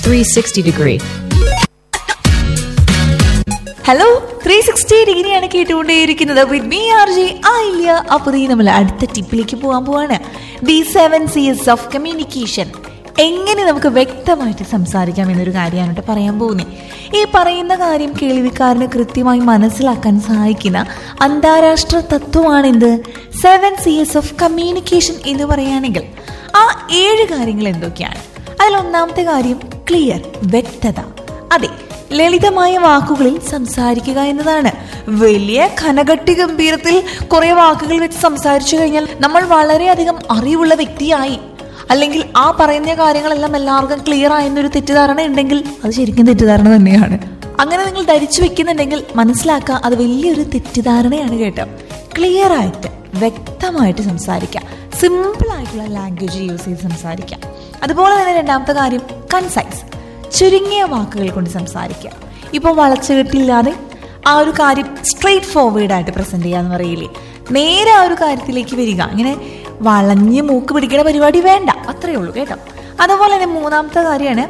360 degree. Hello three sixty ഡിഗ്രിയാണ് കേട്ടുകൊണ്ടേയിരിക്കുന്നത് with me R J ആയില്ല അപ്പോൾ ഈ നമ്മൾ അടുത്ത ടിപ്പിലേക്ക് പോകാൻ പോവാണ് the seven Cs of communication എങ്ങനെ നമുക്ക് വ്യക്തമായിട്ട് സംസാരിക്കാം എന്നൊരു കാര്യമാണ് കേട്ടോ പറയാൻ പോകുന്നത് ഈ പറയുന്ന കാര്യം കേൾവിക്കാരന് കൃത്യമായി മനസ്സിലാക്കാൻ സഹായിക്കുന്ന അന്താരാഷ്ട്ര തത്വമാണെന്ത് സെവൻ സീസ് ഓഫ് കമ്മ്യൂണിക്കേഷൻ എന്ന് പറയുകയാണെങ്കിൽ ആ ഏഴ് കാര്യങ്ങൾ എന്തൊക്കെയാണ് അതിൽ ഒന്നാമത്തെ കാര്യം ക്ലിയർ വ്യക്തത അതെ ലളിതമായ വാക്കുകളിൽ സംസാരിക്കുക എന്നതാണ് വലിയ ഘനകട്ടി ഗംഭീരത്തിൽ കുറെ വാക്കുകൾ വെച്ച് സംസാരിച്ചു കഴിഞ്ഞാൽ നമ്മൾ വളരെയധികം അറിവുള്ള വ്യക്തിയായി അല്ലെങ്കിൽ ആ പറയുന്ന കാര്യങ്ങളെല്ലാം എല്ലാവർക്കും ക്ലിയർ ആയെന്നൊരു തെറ്റിദ്ധാരണ ഉണ്ടെങ്കിൽ അത് ശരിക്കും തെറ്റിദ്ധാരണ തന്നെയാണ് അങ്ങനെ നിങ്ങൾ ധരിച്ചു വെക്കുന്നുണ്ടെങ്കിൽ മനസ്സിലാക്കുക അത് വലിയൊരു തെറ്റിദ്ധാരണയാണ് കേട്ടോ ക്ലിയർ ആയിട്ട് വ്യക്തമായിട്ട് സംസാരിക്കുക സിമ്പിൾ ആയിട്ടുള്ള ലാംഗ്വേജ് യൂസ് ചെയ്ത് സംസാരിക്കുക അതുപോലെ തന്നെ രണ്ടാമത്തെ കാര്യം കൺസൈസ് ചുരുങ്ങിയ വാക്കുകൾ കൊണ്ട് സംസാരിക്കുക ഇപ്പോൾ വളച്ചുകെട്ടില്ലാതെ ആ ഒരു കാര്യം സ്ട്രെയിറ്റ് ഫോർവേഡ് ആയിട്ട് പ്രസന്റ് ചെയ്യുക എന്ന് പറയില്ലേ നേരെ ആ ഒരു കാര്യത്തിലേക്ക് വരിക ഇങ്ങനെ വളഞ്ഞ് മൂക്ക് പിടിക്കുന്ന പരിപാടി വേണ്ട അത്രയേ ഉള്ളൂ കേട്ടോ അതുപോലെ തന്നെ മൂന്നാമത്തെ കാര്യമാണ്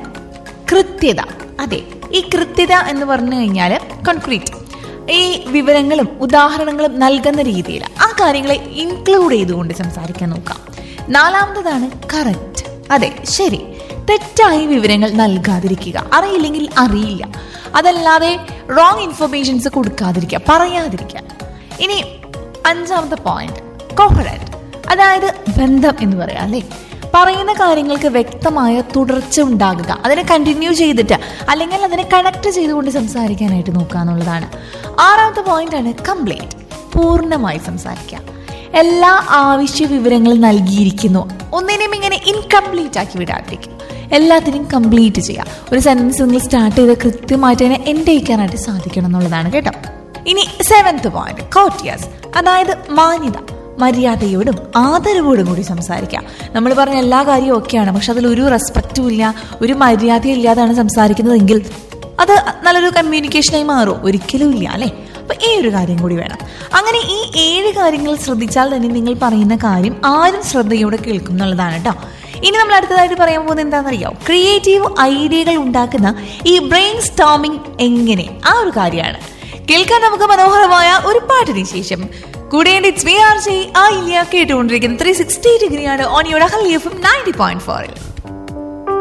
കൃത്യത അതെ ഈ കൃത്യത എന്ന് പറഞ്ഞു കഴിഞ്ഞാൽ കോൺക്രീറ്റ് ഈ വിവരങ്ങളും ഉദാഹരണങ്ങളും നൽകുന്ന രീതിയിൽ ആ കാര്യങ്ങളെ ഇൻക്ലൂഡ് ചെയ്തുകൊണ്ട് സംസാരിക്കാൻ നോക്കാം നാലാമത്തതാണ് കറക്റ്റ് അതെ ശരി തെറ്റായ വിവരങ്ങൾ നൽകാതിരിക്കുക അറിയില്ലെങ്കിൽ അറിയില്ല അതല്ലാതെ റോങ് ഇൻഫർമേഷൻസ് കൊടുക്കാതിരിക്കുക പറയാതിരിക്കുക ഇനി അഞ്ചാമത്തെ പോയിന്റ് കോഹറൻറ്റ് അതായത് ബന്ധം എന്ന് പറയാം അല്ലേ പറയുന്ന കാര്യങ്ങൾക്ക് വ്യക്തമായ തുടർച്ച ഉണ്ടാകുക അതിനെ കണ്ടിന്യൂ ചെയ്തിട്ട് അല്ലെങ്കിൽ അതിനെ കണക്ട് ചെയ്തുകൊണ്ട് സംസാരിക്കാനായിട്ട് നോക്കുക എന്നുള്ളതാണ് ആറാമത്തെ പോയിന്റ് ആണ് കംപ്ലീറ്റ് പൂർണ്ണമായി സംസാരിക്കുക എല്ലാ ആവശ്യ വിവരങ്ങളും നൽകിയിരിക്കുന്നു ഒന്നിനെയും ഇങ്ങനെ ഇൻകംപ്ലീറ്റ് ആക്കി വിടാതിരിക്കും എല്ലാത്തിനും കംപ്ലീറ്റ് ചെയ്യുക ഒരു സെന്റൻസ് നിങ്ങൾ സ്റ്റാർട്ട് ചെയ്ത് കൃത്യമായിട്ട് അതിനെ എൻഡ് ചെയ്യിക്കാനായിട്ട് സാധിക്കണം എന്നുള്ളതാണ് കേട്ടോ ഇനി സെവൻത്ത് പോയിന്റ് കോട്ടിയാസ് അതായത് മാന്യത മര്യാദയോടും ആദരവോടും കൂടി സംസാരിക്കുക നമ്മൾ പറഞ്ഞ എല്ലാ കാര്യവും ഒക്കെയാണ് പക്ഷെ അതിൽ ഒരു റെസ്പെക്റ്റും ഇല്ല ഒരു മര്യാദയും ഇല്ലാതാണ് സംസാരിക്കുന്നതെങ്കിൽ അത് നല്ലൊരു കമ്മ്യൂണിക്കേഷനായി മാറും ഒരിക്കലും ഇല്ല അല്ലേ അപ്പൊ ഈ ഒരു കാര്യം കൂടി വേണം അങ്ങനെ ഈ ഏഴ് കാര്യങ്ങൾ ശ്രദ്ധിച്ചാൽ തന്നെ നിങ്ങൾ പറയുന്ന കാര്യം ആരും ശ്രദ്ധയോടെ കേൾക്കും എന്നുള്ളതാണ് കേട്ടോ ഇനി നമ്മൾ അടുത്തതായിട്ട് പറയാൻ പോകുന്നത് എന്താണെന്നറിയാം ക്രിയേറ്റീവ് ഐഡിയകൾ ഉണ്ടാക്കുന്ന ഈ ബ്രെയിൻ സ്റ്റോമിംഗ് എങ്ങനെ ആ ഒരു കാര്യമാണ് കേൾക്കാൻ നമുക്ക് മനോഹരമായ ഒരു പാട്ടിന് ശേഷം കൂടെ ഇറ്റ്സ് വി ആർ ജെ ആ ഇല്ല കേട്ടുകൊണ്ടിരിക്കുന്ന ത്രീ സിക്സ്റ്റി ഡിഗ്രിയാണ് ഓൺ യുടെ ഹൽ എഫ് നയൻറ്റി പോയിന്റ് ഫോറിൽ